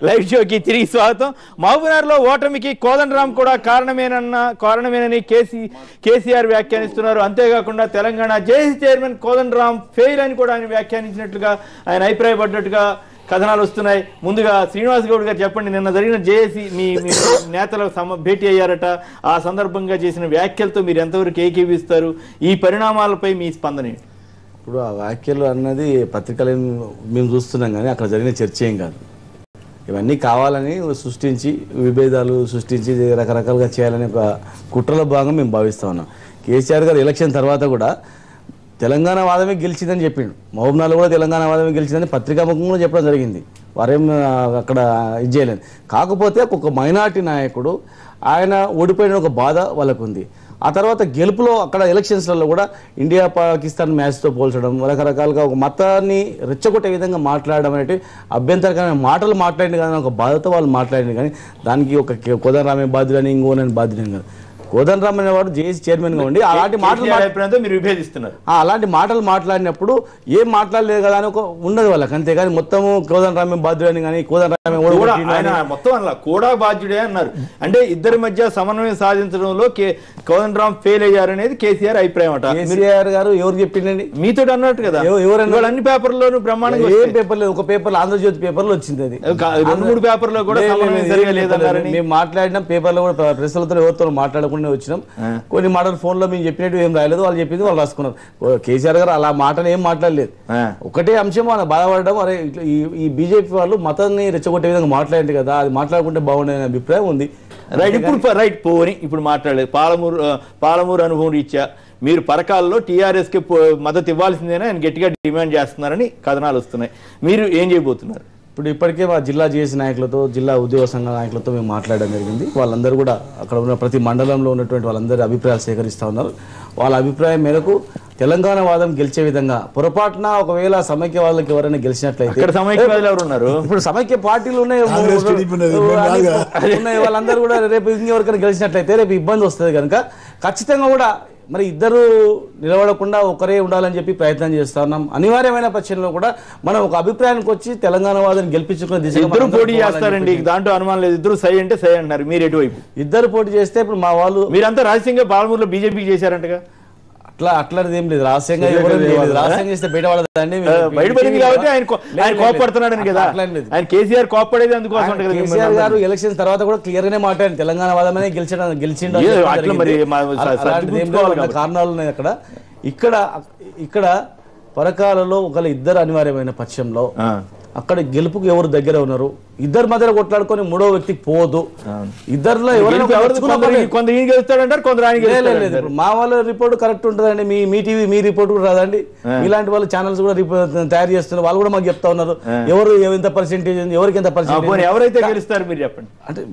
Live షోకి తిరిగి స్వాగతం మహబూబ్నగర్ లో ఓటమికి కోదండరామ్ కూడా కారణమేనన్న కారణమేనని కేసీ కేసీఆర్ వ్యాఖ్యానిస్తున్నారు అంతేకాకుండా Telangana JC chairman Kodandaram fail అని కూడా ఆయన వ్యాఖ్యానించినట్లుగా ఆయన అభిప్రాయపడ్డట్టుగా కథనాలు వస్తున్నాయి ముందుగా శ్రీనివాస్ గౌడ్ గారు చెప్పండి నిన్న జరిగిన జేఏసీ మీ మీ నేతల సమ భేటీ అయ్యారట ఆ సందర్భంగా చేసిన వ్యాఖ్యలతో మీరు ఎంతవరకు ఏకీవిస్తారు ఈ పరిణామాలపై మీ స్పందన ఏంటి? ఇప్పుడు ఆ వ్యాఖ్యలు అన్నది పత్రికలు మేము చూస్తున్నాం కానీ అక్కడ జరిగిన చర్చ ఏం కాదు ఇవన్నీ కావాలని సృష్టించి విభేదాలు సృష్టించి రకరకాలుగా చేయాలని ఒక కుట్రలో భాగంగా మేము భావిస్తా ఉన్నాం కేసీఆర్ గారు ఎలక్షన్ తర్వాత కూడా తెలంగాణ వాదమే గెలిచిందని చెప్పిండు మహబూబ్నాలో కూడా తెలంగాణ వాదమే గెలిచిందని పత్రికాముఖంగా చెప్పడం జరిగింది వారేం ఆ, అక్కడ ఇది చేయలేదు కాకపోతే ఒక మైనార్టీ నాయకుడు ఆయన ఓడిపోయిన ఒక బాధ వాళ్ళకు ఉంది ఆ తర్వాత గెలుపులో అక్కడ ఎలక్షన్స్లలో కూడా ఇండియా పాకిస్తాన్ మ్యాచ్తో పోల్చడం రకరకాలుగా ఒక మతాన్ని రెచ్చగొట్టే విధంగా మాట్లాడడం అనేటి అభ్యంతరకరమైన మాటలు మాట్లాడింది కానీ ఒక బాధతో వాళ్ళు మాట్లాడింది కానీ దానికి ఒక కోదండరామే బాధ్యులని ఇంకోనని బాధ్యులని కాదు కోదండరామ్ అనేవాడు జేఏసీ చైర్మన్గా ఉండి అలాంటి మాటలు కేసీఆర్ మాట్లా- అభిప్రాయంతో మీరు విభేదిస్తున్నారు ఆ, అలాంటి మాటలు మాట్లాడినప్పుడు ఏం మాట్లాడలేదు కదా అని ఒక ఉండదు వాళ్ళకి అంతేగాని మొత్తము కోదండరామే బాధ్యులని కానీ కోదండరామే కూడా ఓడగొట్టిండు ఆయన అని మొత్తం అలా కూడా బాధ్యుడే అన్నారు అంటే ఇద్దరి మధ్య సమన్వయం సాధించడంలో కే కోదండరామ్ ఫెయిల్ అయ్యారనేది కేసీఆర్ అభిప్రాయం అట కేసీఆర్ గారు ఎవరు చెప్పిండండి మీతో అన్నట్టు కదా ఎవ- ఎవరన్నారు? ఇవాళ అన్ని పేపర్లోనూ బ్రహ్మాండంగా ఏ వస్తాయి. పేపర్ లేదు ఒక పేపర్ ఆంధ్రజ్యోతి పేపర్ లో వచ్చింది అది కా- రెండు మూడు పేపర్లో కూడా లేదు, లేదు, సమన్వయం లేదు, సరిగా ఏం లేదన్నారని. చెప్పలేదు. మేము మాట్లాడినాం పేపర్లో కూడా ప్రెస్లతో ఎవరితో మాట్లాడకుండా వచ్చినాం కొన్ని మాటలు ఫోన్ లో మేము చెప్పినట్టు ఏం రాయలేదు వాళ్ళు చెప్పింది వాళ్ళు రాసుకున్నారు ఓ, కేసీఆర్ గారు అలా మాటలు ఏం మాట్లాడలేదు ఆ. ఒకటే అంశం వాళ్ళ బాధపడడం అరే ఇట్లా ఈ ఈ బీజేపీ వాళ్ళు మతాన్ని రెచ్చగొట్టే విధంగా మాట్లాడింది కదా అది మాట్లాడుకుంటే బాగుండే అనే అభిప్రాయం ఉంది రైట్ ఇప్పుడు ప- రైట్ పోని ఇప్పుడు మాట్లాడలేదు పాలమూరు ఆ, పాలమూరు అనుభవం రీత్యా మీరు పరకాల్లో టీఆర్ఎస్ కి పో- మద్దతు ఇవ్వాల్సిందేనా ఆయన గట్టిగా డిమాండ్ చేస్తున్నారని కథనాలు వస్తున్నాయి మీరు ఏం చేయబోతున్నారు ఇప్పుడు ఇప్పటికే మా జిల్లా జేసీ నాయకులతో జిల్లా ఉద్యోగ సంఘ నాయకులతో మేము మాట్లాడడం జరిగింది వాళ్ళందరూ కూడా అక్కడ ఉన్న ప్రతి మండలంలో ఉన్నటువంటి వాళ్ళందరి అభిప్రాయాలు సేకరిస్తూ ఉన్నారు వాళ్ళ అభిప్రాయం మేరకు తెలంగాణ వాదం గెలిచే విధంగా పొరపాటున ఒకవేళ సమైక్య వాళ్ళకి ఎవరైనా గెలిచినట్లయితే ఇక్కడ సమైక్యవాదులు ఎవరు ఉన్నారు ఇప్పుడు సమైక్య పార్టీలు ఉన్నాయి కాంగ్రెస్, టీడీపీ ఉన్నది. మేము అన్ని కాదుగా. ఉన్నాయి వాళ్ళందరూ కూడా రేపు ఇంకెవరికైనా గెలిచినట్లయితే రేపు ఇబ్బంది వస్తుంది కనుక ఖచ్చితంగా కూడా మరి ఇద్దరు నిలబడకుండా ఒకరే ఉండాలని చెప్పి ప్రయత్నం చేస్తా ఉన్నాం అనివార్యమైన పక్షంలో కూడా మనం ఒక అభిప్రాయానికి వచ్చి తెలంగాణ వాదాన్ని గెలిపించుకునే దిశగా ఇద్దరు మనందరం పోటీ పోవాలని చేస్తారండి చెప్పి. దాంట్లో అనుమానం లేదు ఇద్దరు సై అంటే సై అంటున్నారు మీరు ఎటువైపు ఇద్దరు పోటీ చేస్తే ఇప్పుడు మా వాళ్ళు మీరంతా రహస్యంగా పాలమూరులో బీజేపీకి చేశారంటగా అట్లా అట్లాంటిది ఏం లేదు రహస్యంగా ఎవరు ఏం లేదు. రహస్యంగా చేస్తే బయట పడదండి ఆ, బయటపడింది కాబట్టి ఆయన కో- ఆయన కోపడుతున్నాడని కదా అట్లా ఏం లేదు. ఆయన కేసీఆర్ కోపడేది అందుకోసం అంట కదా కేసీఆర్ మిమ్మల్ని గారు ఎలక్షన్ తర్వాత కూడా క్లియర్ గానే మాట్లాడారు తెలంగాణ వాదమనే గెలిచడం గెలిచిండు అని ఏ, చెప్పడం అట్లా మరి జరిగింది. మా- అలా- స- అలాంటిది ఏం లేదు. సర్దిపుచ్చుకోవాలి వాళ్ళ కారణాలు ఉన్నాయి అక్కడ ఇక్కడ ఇక్కడ పరకాలలో ఒకళ్ళ ఇద్దరు అనివార్యమైన పక్షంలో ఆ. అక్కడ గెలుపుకు ఎవరు దగ్గర ఉన్నారు ఇద్దరు మధ్యలో కొట్లాడుకొని మూడో వ్యక్తికి పోదు ఇద్దరిలో ఎవరైనా గెలుపు ఎవరిది? తెచ్చుకున్నా కొందరు పర్లేదు. కొందరు ఈయన గెలుస్తాడంటారు కొందరు ఆయన లేదు, లేదు, లేదు. గెలుస్తాడంటారు ఇప్పుడు మా వాళ్ళ రిపోర్ట్ కరెక్ట్ ఉంటుందండి మీ మీ టీవీ మీ రిపోర్ట్ కూడా రాదండి ఇలాంటి వాళ్ళు ఛానల్స్ కూడా రిపోర్ట్ తయారు చేస్తున్నారు వాళ్ళు కూడా మాకు చెప్తా ఉన్నారు ఎవరు ఎంత పర్సెంటేజ్ ఉంది ఎవరికి ఎంత ఆ, పోనీ పర్సెంటేజ్ ఎవరైతే గెలుస్తారు మీరు చెప్పండి అంటే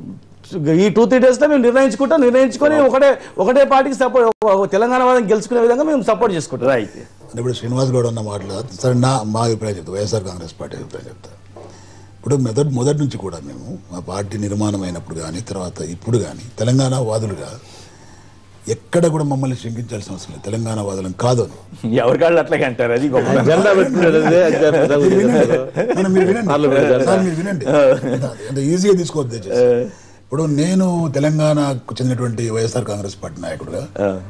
ఈ టూ త్రీ డేస్ లో మేము నిర్ణయించుకుంటాం నిర్ణయించుకొని ఒకటే ఒకటే పార్టీకి సపోర్ట్ తెలంగాణ వాళ్ళని గెలుచుకునే విధంగా మేము సపోర్ట్ చేసుకుంటాం రైట్ అంటే ఇప్పుడు శ్రీనివాస్ గౌడ్ అన్న మాటలు సరే నా మా అభిప్రాయం చెప్తా వైఎస్ఆర్ కాంగ్రెస్ పార్టీ అభిప్రాయం చెప్తా ఇప్పుడు మొదటి మొదటి నుంచి కూడా మేము మా పార్టీ నిర్మాణం అయినప్పుడు కానీ తర్వాత ఇప్పుడు కానీ తెలంగాణ వాదులుగా ఎక్కడ కూడా మమ్మల్ని శంకించాల్సిన అవసరం లేదు తెలంగాణ వాదులం కాదు అని ఎవరికాళ్ళు అట్లాగే అంటారు అది గొప్ప జెండా పెట్టుకునేది మీరు వినండి. మనం మీరు వినండి సార్ మీరు వినండి అంటే ఈజీగా తీసుకోవద్దు దయచేసి. ఇప్పుడు నేను తెలంగాణకు చెందినటువంటి వైఎస్ఆర్ కాంగ్రెస్ పార్టీ నాయకుడుగా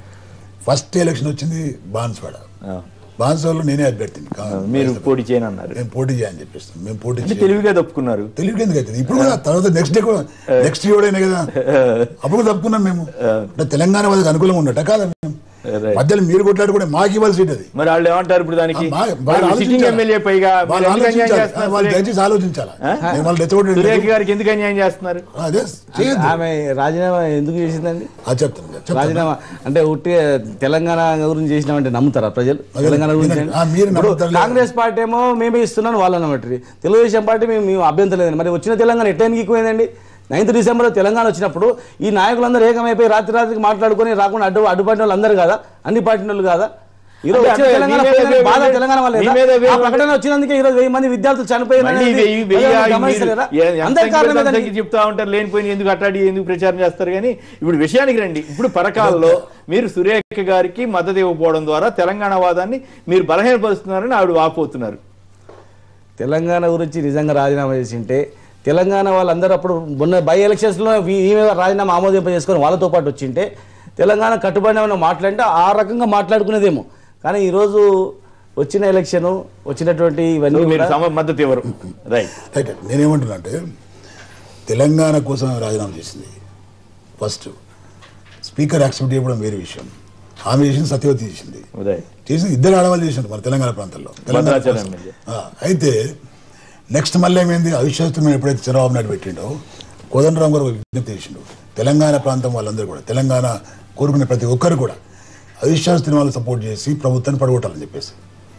ఫస్ట్ ఎలక్షన్ వచ్చింది బాన్స్వాడ బాన్స్వాడలో నేనే అభ్యర్థిని కా- మీరు పోటీ చేయను అన్నారు మేము పోటీ చేయని చెప్పేస్తాం మేము పోటీ అంటే చేయం. తెలివిగా తప్పుకున్నారు తెలివికి ఎందుకు అవుతుంది ఇప్పుడు కూడా తర్వాత నెక్స్ట్ డే కూడా నెక్స్ట్ ఇయర్ అయినా కదా అప్పుడు తప్పుకున్నాం మేము అంటే తెలంగాణ వాళ్ళకి అనుకూలంగా ఉన్నట్ట కాదా మేము Right. మధ్యలో మీరు కొట్లాడు కూడా మాకు ఇవ్వాలి సీట్ అది మరి వాళ్ళు ఏమంటారు ఇప్పుడు దానికి మా- వాళ్ళు సిట్టింగ్ ఆలోచించాలి. ఎమ్మెల్యే పైగా మీరు వాళ్ళు ఎందుకు అన్యాయం ఆలోచించాలి. చేస్తున్నారు వాళ్ళు సురేఖ? దయచేసి ఆలోచించాలి ఆ? మేము వాళ్ళు రెచ్చగొట్టి సురేఖ గారికి ఎందుకు అన్యాయం చేస్తున్నారు అదే చేయొద్దు ఆమె రాజీనామా ఎందుకు చేసిందండి అది చెప్తాను చెప్తాను రాజీనామా అంటే ఉట్టి తెలంగాణ గురించి చేసినామంటే నమ్ముతారా ప్రజలు అదే, తెలంగాణ గురించి వినండి. ఆ, మీరు ఇప్పుడు నమ్ముతారు లేదా? కాంగ్రెస్ పార్టీ ఏమో మేమే ఇస్తున్నాను వాళ్ళు అన్నమాట తెలుగుదేశం పార్టీ మేము మేము అభ్యంతరం లేదండి మరి వచ్చిన తెలంగాణ ఎట్లా ఎక్కువైందండి నైన్త్ డిసెంబర్ తెలంగాణ వచ్చినప్పుడు ఈ నాయకులందరూ ఏకమైపోయి రాత్రి రాత్రికి మాట్లాడుకొని రాకుండా అడ్డు అడ్డుపడిన వాళ్ళు అందరూ కాదా అన్ని పార్టీ వాళ్ళు కాదా ఈరోజు అంటే వచ్చిన అంటే తెలంగాణ మీ మీద పోయిందని బాధ వేరే- తెలంగాణ వాళ్ళేనా? మీ మీద వేరే- ఆ ప్రకటన వచ్చినందుకే ఈరోజు వెయ్యి మంది విద్యార్థులు చనిపోయిన మళ్ళీ వెయ్యి వెయ్యి ఆగి మీరు ఏ- అందరి ఎంత కారణం సంఖ్య ఏదండి? సంఖ్య చెప్తా ఉంటారు లేనిపోయిన ఎందుకు అట్లాంటి ఎందుకు ప్రచారం చేస్తారు కానీ ఇప్పుడు విషయానికి రండి ఇప్పుడు పరకాల్లో మీరు సురేఖ గారికి మద్దతు ఇవ్వకపోవడం ద్వారా తెలంగాణ వాదాన్ని మీరు బలహీనపరుస్తున్నారని ఆవిడ వాపోతున్నారు తెలంగాణ గురించి నిజంగా రాజీనామా చేసి ఉంటే తెలంగాణ వాళ్ళందరూ అప్పుడు మొన్న బై ఎలక్షన్స్లో వీ- ఈమె రాజీనామా ఆమోదింప చేసుకొని వాళ్ళతో పాటు వచ్చింటే తెలంగాణ కట్టుబడి మాట్లాడితే ఆ రకంగా మాట్లాడుకునేదేమో కానీ ఈరోజు వచ్చిన ఎలక్షన్ వచ్చినటువంటి ఇవన్నీ మీరు కూడా సమ మద్దతు ఇవ్వరు రైట్ రైట్ నేనేమంటున్నా అంటే తెలంగాణ కోసం ఆమె రాజీనామా చేసింది ఫస్ట్ స్పీకర్ యాక్సెప్ట్ చేయడం వేరే విషయం ఆమె చేసింది సత్యవతి చేసింది రైట్ చేసి ఇద్దరు ఆడవాళ్ళు చేసినారు మన తెలంగాణ ప్రాంతంలో తెలంగాణ భద్రాచలం కోసం. నుంచి. ఆ, అయితే నెక్స్ట్ మళ్ళీ ఏమైంది అవిశ్వాసం ఎప్పుడైతే చంద్రబాబు నాయుడు పెట్టిండో కోదండరామ్ గారు ఒక విజ్ఞప్తి చేసిండు తెలంగాణ ప్రాంతం వాళ్ళందరూ కూడా తెలంగాణ కోరుకునే ప్రతి ఒక్కరు కూడా అవిశ్వాస తీర్మానాలు సపోర్ట్ చేసి ప్రభుత్వాన్ని పడగొట్టాలని చెప్పేసి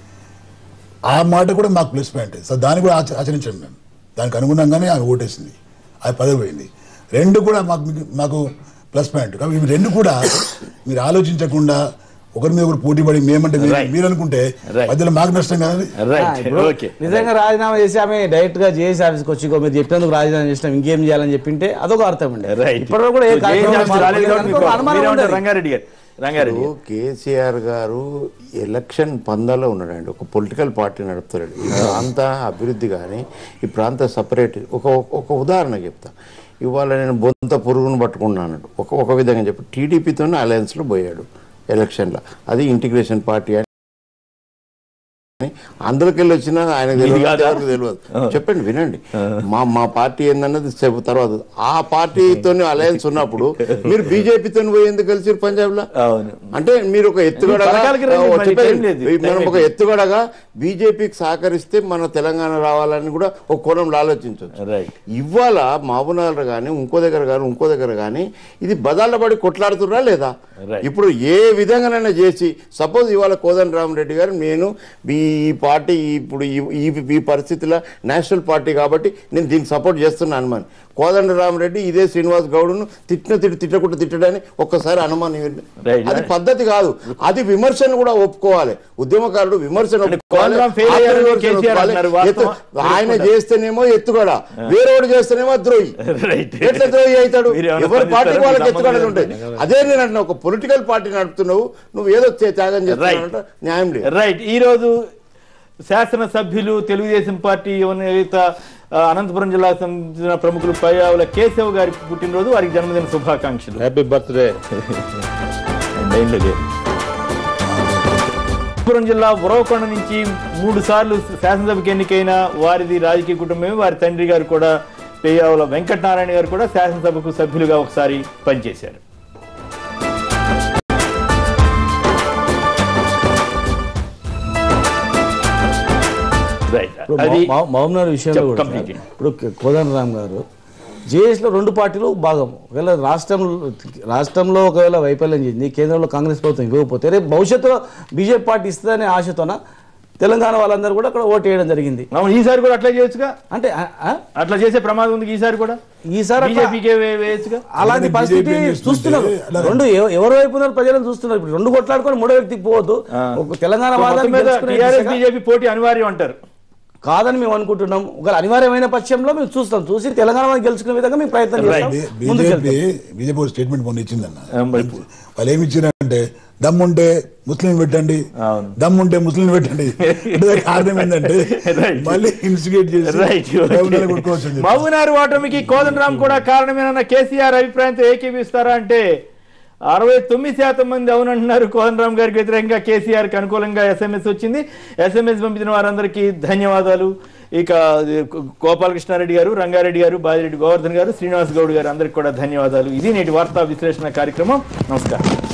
ఆ మాట కూడా మాకు ప్లస్ పాయింట్ సో దాన్ని కూడా ఆచ- ఆచరించాం మేము దానికి అనుగుణంగానే ఆమె ఓటేసింది ఆమె పదవి పోయింది రెండు కూడా మాకు మాకు ప్లస్ పాయింట్ కాబట్టి ఇవి రెండు కూడా మీరు ఆలోచించకుండా ఒకరి మీద ఒకరు పోటీ పడి మేమంటే మీరు- Right. మీరు అనుకుంటే Right. మధ్యలో మాకు నష్టం కదండి ఆ, రైట్ ఇప్పుడు ఓకే నిజంగా రాజీనామా చేసి ఆమె డైరెక్ట్ గా జేఏసీ ఆఫీస్కి వచ్చి "ఇగో మీరు చెప్పినందుకు రాజీనామా చేసినాం ఇంకేం చేయాలని చెప్పింటే అదొక అర్థం అండి రైట్ ఇప్పటివరకు కూడా ఏ కార్యక్రమం రాలేదు కాబట్టి అనుకో, మీకు అనుమానం మీరేమంటారు ఉండదు. రంగారెడ్డి గారు రంగారెడ్డి గారు. కేసీఆర్ గారు ఎలక్షన్ పందాలో ఉన్నాడండి ఒక పొలిటికల్ పార్టీ నడుపుతాడు ఈ ప్రాంత అభివృద్ధి కానీ ఈ ప్రాంత సపరేట్ ఒక ఒక ఉదాహరణ చెప్తా ఇవాళ నేను బొంత పురుగును పట్టుకున్నాను ఒక ఒక విధంగా చెప్పి టీడీపీతోనే అలయన్స్లో పోయాడు ఎలక్షన్లో అది ఇంటిగ్రేషన్ పార్టీ అని అందులోకి వెళ్ళి వచ్చినా ఆయనకు ఇది తెలియదు కాదా? ఎవరికి తెలియదు చెప్పండి వినండి మా మా పార్టీ ఏందన్నది చెప్పు తర్వాత ఆ పార్టీతో అలయన్స్ ఉన్నప్పుడు మీరు బీజేపీతో పోయి ఎందుకు కలిసి పంజాబ్ లో అవును అంటే మీరు ఒక ఎత్తుగడగా పథకాలకి రండి, ఓ మరి చెప్పేది, టైం లేదు, మనం టైం ఒక లేదు. ఎత్తుగడగా బీజేపీకి సహకరిస్తే మన తెలంగాణ రావాలని కూడా ఒక కోణంలో ఆలోచించవచ్చు రైట్ ఇవాళ మాబునాలు కానీ ఇంకో దగ్గర కానీ ఇంకో దగ్గర కానీ ఇది బదాళ్ళ పడి కొట్లాడుతున్నా లేదా Right. ఇప్పుడు ఏ విధంగానైనా చేసి సపోజ్ ఇవాళ కోదండ రామరెడ్డి గారు నేను ఈ పార్టీ ఇప్పుడు ఈ- ఈ ఈ పరిస్థితిలో నేషనల్ పార్టీ కాబట్టి నేను దీనికి సపోర్ట్ చేస్తున్నాను అనుమాన్ కోదండ రామరెడ్డి ఇదే శ్రీనివాస్ గౌడ్ను తిట్టిన తిట్టి తిట్టకుండా తిట్టడానికి ఒక్కసారి అనుమానం Right. అది పద్ధతి కాదు అది విమర్శను కూడా ఒప్పుకోవాలి ఉద్యమకారుడు విమర్శను అంటే ఒప్పుకోవాలి కోదండరాం fail అయ్యారని ఆత్మవిమర్శను కేసీఆర్ ఒప్పుకోవాలి. అంటున్నారు. వాస్తవమా? ఎత్తు- ఆయన చేస్తేనేమో ఎత్తుగడ వేరేవాడు చేస్తేనేమో ద్రోహి రైట్ ఎట్లా ద్రోహి అవుతాడు మీరేమన్నా ఎవరి పార్టీ స్పందిస్తారా? వాళ్ళకి మీ ఎత్తుగడలు సంబంధం ఉంటాయి అదే నేను అంటున్నా ఒక పొలిటికల్ పార్టీ నడుపుతున్నావు నువ్వు ఏదో త్యా- త్యాగం చేస్తున్నావు న్యాయం లేదు రైట్ ఈ రోజు శాసనసభ్యులు తెలుగుదేశం పార్టీ యువనేత ఆ, అనంతపురం జిల్లాకు సంబంధించిన ప్రముఖులు పయ్యావుల కేశవ్ గారి పుట్టినరోజు వారికి జన్మదిన శుభాకాంక్షలు హ్యాపీ బర్త్డే అనంతపురం జిల్లా ఉరవకొండ నుంచి మూడు సార్లు శాసనసభకి ఎన్నికైన వారిది రాజకీయ కుటుంబమే వారి తండ్రి గారు కూడా పేయావుల వెంకటనారాయణ గారు కూడా శాసనసభకు సభ్యులుగా ఒకసారి పనిచేశారు రైట్ ఇప్పుడు అది మహ- మహబూబ్నగర్ విషయంలో చెప్పు, కూడా complete. సార్, ఇప్పుడు కోదండరామ్ గారు జేఎస్లో రెండు పార్టీలు భాగం ఒకవేళ రాష్ట్రంలో రాష్ట్రంలో ఒకవేళ వైఫల్యం చెంది కేంద్రంలో కాంగ్రెస్ ప్రభుత్వం ఇవ్వకపోతే రేపు భవిష్యత్తులో బీజేపీ పార్టీ ఇస్తుందనే ఆశతోన తెలంగాణ వాళ్ళందరూ కూడా అక్కడ ఓటు వేయడం జరిగింది అవును ఈసారి కూడా అట్లా చేయొచ్చుగా అంటే ఆ, ఆ, అట్లా చేసే ప్రమాదం ఉంది ఈసారి కూడా ఈసారి అట్లా- బీజేపీకే వేయచ్చుగా అలాంటి BJP పరిస్థితి ఏం చేస్తుందంటే, చూస్తున్నారు అలా- రెండు ఎవ- ఎవరి వైపు ఉన్నారు ప్రజలను చూస్తున్నారు ఇప్పుడు రెండు కొట్లాడుకొని మూడో వ్యక్తికి పోవద్దు ఒక తెలంగాణ మొత్తం వాదాన్ని మీద గెలుచుకునే టీఆర్ఎస్ దిశగా- బీజేపీ పోటీ అనివార్యం అంటారు కాదని మేము అనుకుంటున్నాం ఒకవేళ అనివార్యమైన పక్షంలో మేము చూస్తాం చూసి తెలంగాణ వారిని గెలుచుకునే విధంగా మేము ప్రయత్నం చేస్తాం ముందుకు బీజేపీ వెళ్తాం. బీజేపీ ఒక స్టేట్మెంట్ మొన్న ఇచ్చిందన్న ఆ, మరి. వాళ్ళు ఏమి ఇచ్చారంటే దమ్ముంటే ముస్లిం పెట్టండి అవును. దమ్ముంటే ముస్లిం పెట్టండి అంటే దానికి కారణం ఏంటంటే Right. మళ్ళీ ఇన్స్టిగేట్ చేసి రైట్ ట్రైబ్యునల్ కొట్టుకోవచ్చు అని చెప్పి. మహబూనార్ ఓటమికి కోదండరామ్ కూడా కారణమేనన్న కేసీఆర్ అభిప్రాయంతో ఏకీపిస్తారా అంటే అరవై తొమ్మిది శాతం మంది అవునంటున్నారు కోదండరామ్ గారికి వ్యతిరేకంగా కేసీఆర్ కి అనుకూలంగా ఎస్ఎంఎస్ వచ్చింది ఎస్ఎంఎస్ పంపించిన వారందరికీ ధన్యవాదాలు ఇక గోపాలకృష్ణారెడ్డి గారు రంగారెడ్డి గారు బాజిరెడ్డి గోవర్ధన్ గారు శ్రీనివాస్ గౌడ్ గారు అందరికి కూడా ధన్యవాదాలు ఇది నేటి వార్తా విశ్లేషణ కార్యక్రమం నమస్కారం